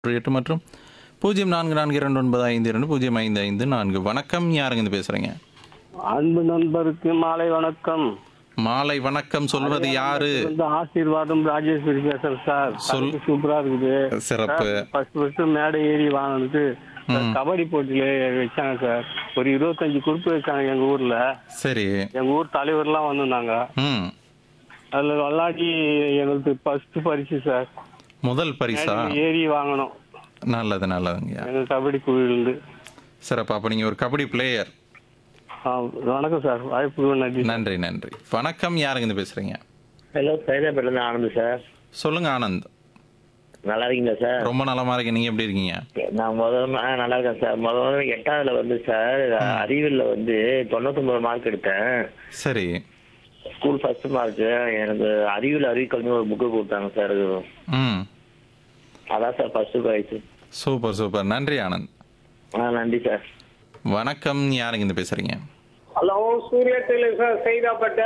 எட்டு மற்றும் பூஜ்ஜியம் நான்கு நான்கு இரண்டு ஒன்பது ஐந்து இரண்டு பூஜ்ஜியம் ஐந்து ஐந்து நான்கு வணக்கம் யாருங்க இது பேசுறீங்க அன்பு நண்பருக்கு மாலை வணக்கம் மாலை வணக்கம் சொல்வது யாரு வந்து ஆசீர்வாதம் ராஜேஸ்வரி பேசுறேன் சார் சொல். கருத்து சூப்பரா இருக்குது சிறப்பு ஃபர்ஸ்ட் ஃபர்ஸ்ட் மேடை ஏறி வாங்கினது கபடி போட்டியில வச்சாங்க சார் ஒரு இருபத்தஞ்சு குரூப் வச்சாங்க எங்க ஊர்ல சரி எங்க ஊர் தலைவர்லாம் வந்திருந்தாங்க ம் அதுல விளாடி எங்களுக்கு ஃபர்ஸ்ட் பரிசு சார் முதல் பரிசா மேடையில ஏறி வாங்கணும் நல்லது நல்லதுங்கய்யா எங்க கபடி குழுவிலிருந்து சிறப்பு அப்போ நீங்கள் ஒரு கபடி பிளேயர் ஆ, வணக்கம் சார் வாய்ப்புக்கு நன்றி நன்றி நன்றி வணக்கம் யாருங்க இது பேசுறீங்க ஹலோ சைதாப்பேட்டிலேருந்து ஆனந்த் சார் சொல்லுங்க ஆனந்த் நல்லா இருக்கீங்களா சார் ரொம்ப நலமா இருக்கேன் நீங்க எப்படி இருக்கீங்க நான் முதல் ஆ, நல்லா இருக்கேன் சார் முதல் முதல்ல எட்டாவதுல வந்து சார் அறிவியல்ல வந்து தொண்ணூத்தொம்பது மார்க் எடுத்தேன் சரி ஸ்கூல் ஃபர்ஸ்ட் மார்க் எனக்கு அறிவியல் அறிவிக்கல்னு ஒரு புக்கு கொடுத்தாங்க சார் ம் அதான் sir first prize super super நன்றி ஆனந்த் ஆ நன்றி சார் வணக்கம் யாருங்க இது பேசுறீங்க ஹலோ சூர்யா டெய்லர் சார் சைதாப்பட்ட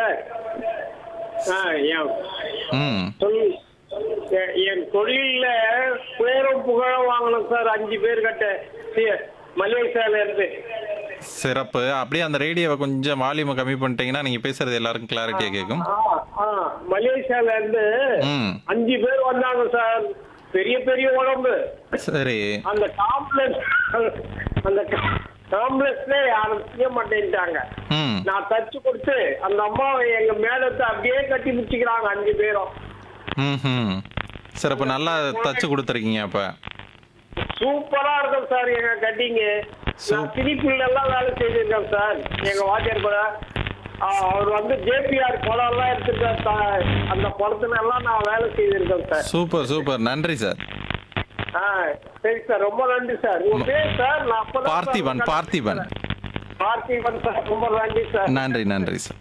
ஆ என் ம் சொல் எ- என் தொழில்ல பேரும் புகழும் வாங்கணும் சார் அஞ்சு பேர் கட்ட சி- மலேசியால இருந்து சிறப்பு அப்படியே அந்த ரேடியோவை கொஞ்சம் வால்யூமை கம்மி பண்ணிட்டீங்கன்னா நீங்க பேசுறது எல்லாருக்கும் கிளாரிட்டியா கேட்கும் ஆ, ஆ, மலேசியால இருந்து ம் அஞ்சு பேர் வந்தாங்க சார் பெரிய பெரிய உடம்பு சரி அந்த காம்ப்ளெக்ஸ் அந்த காம்ப்ளெக்ஸ்ல யாரும் செய்ய மாட்டேன்ட்டாங்க ம் நான் தச்சு கொடுத்து அந்த அம்மாவை எங்க மேலத்தை அப்படியே கட்டி பிடிச்சிக்கிறாங்க அஞ்சு பேரும் ம் சிறப்பு நல்லா தச்சு கொடுத்துருக்கீங்க அப்ப சூப்பரா இருக்கும் சார் எங்க கட்டிங்க நான் திருப்பில எல்லாம் வேலை செய்திருக்கேன் சார் எங்க வாத்தியார் கூட ஆ, அவர் வந்து ஜேபிஆர் குளம் எல்லாம் எடுத்துருக்கார் சார் அந்த குளத்துல எல்லாம் நான் வேலை செய்திருக்கேன் சார் சூப்பர் சூப்பர் நன்றி சார் ஆ சரி சார் ரொம்ப நன்றி சார் உங்க பேர் சார் நான் அப்பதான் சார் பார்த்திபன் உங்க- பார்த்திபன் பார்த்திபன் சார் ரொம்ப நன்றி சார் நன்றி நன்றி சார்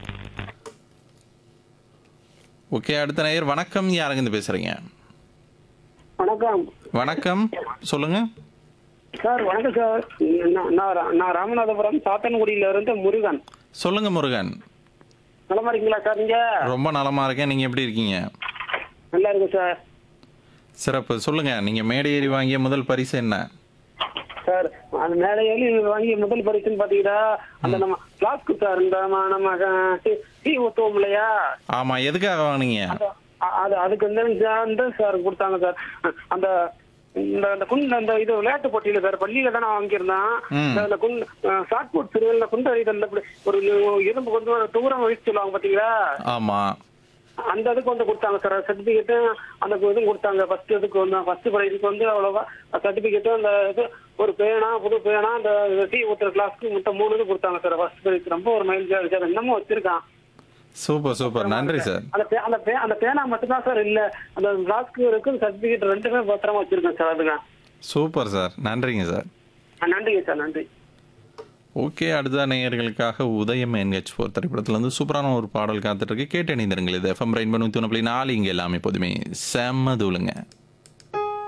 ஓகே அடுத்த நேயர் வணக்கம் யாருங்க இருந்து பேசுறீங்க வணக்கம் வணக்கம் சொல்லுங்க சார் வணக்கம் சார் நான் நான் நான் ராமநாதபுரம் சாத்தன்குடியில இருந்து முருகன் சொல்லுங்க முருகன் நலமா இருக்கீங்களா சார் நீங்க ரொம்ப நலமா இருக்கேன் நீங்க எப்படி இருக்கீங்க நல்லா இருக்கு சார் சிறப்பு சொல்லுங்க நீங்க மேடை ஏறி வாங்கிய முதல் பரிசு என்ன சார் அந்த மேலே ஏறி வாங்கிய முதல் பரிசுன்னு பாத்தீங்கன்னா அந்த நம்ம பிளாஸ்க் சார் இந்த நம்ம- நம்ம அஹ், டீ- டீ ஊத்துவோம் இல்லையா ஆமா எதுக்காக வாங்குனீங்க அ- அது அதுக்கு வந்து இந்த சார் கொடுத்தாங்க சார் அந்த இந்த அந்த குண்டு அந்த இது விளையாட்டு போட்டியில சார் பள்ளியில தான் நான் வாங்கியிருந்தேன் ம். இந்த- அந்த குண்டு ஷார்ட் புட் திருவிழா குண்டு அடிக்கிறது அந்த இப்படி ஒரு இரும்பு கொண்டு ஒரு தூரம் வயசு சொல்லுவாங்க பாத்தீங்களா ஆமா அந்த இதுக்கு வந்து கொடுத்தாங்க சார் சர்டிபிகேட்டு அந்த இதுவும் கொடுத்தாங்க ஃபர்ஸ்ட் இதுக்கு வந்து ஃபர்ஸ்ட் ப்ரைஸுக்கு வந்து அவ்வளோவா சர்டிபிகேட்டு அந்த இது ஒரு பேனா புது பேனா அந்த டீ ஊத்துற கிளாஸ்க்கு மொத்தம் மூணு இது கொடுத்தாங்க சார் ஃபர்ஸ்ட் ப்ரைஸ் ரொம்ப ஒரு மைல் சார் இன்னமும் வச்சிருக்கான் சூப்பர் சூப்பர் நன்றி சார் அந்த பே- அந்த பே- அந்த பேனா மட்டும் தான் சார் இல்ல அந்த கிளாஸ்க்கு இருக்கு சர்டிபிகேட் ரெண்டுமே பத்திரமா வச்சிருக்கேன் சார் அதுங்க சூப்பர் சார் நன்றிங்க சார் ஆ, நன்றிங்க சார் நன்றி ஓகே அடுத்த நேயர்களுக்காக உதயம் என்ஹெச் ஃபோர் திரைப்படத்துல இருந்து சூப்பரான ஒரு பாடல் காத்துட்டு இருக்கு கேட்டு இணைந்திருங்கள் இது எஃப்எம் ரெயின் பண்ணி நாலு இங்கே எல்லாமே எப்போதுமே செம்ம தூளுங்க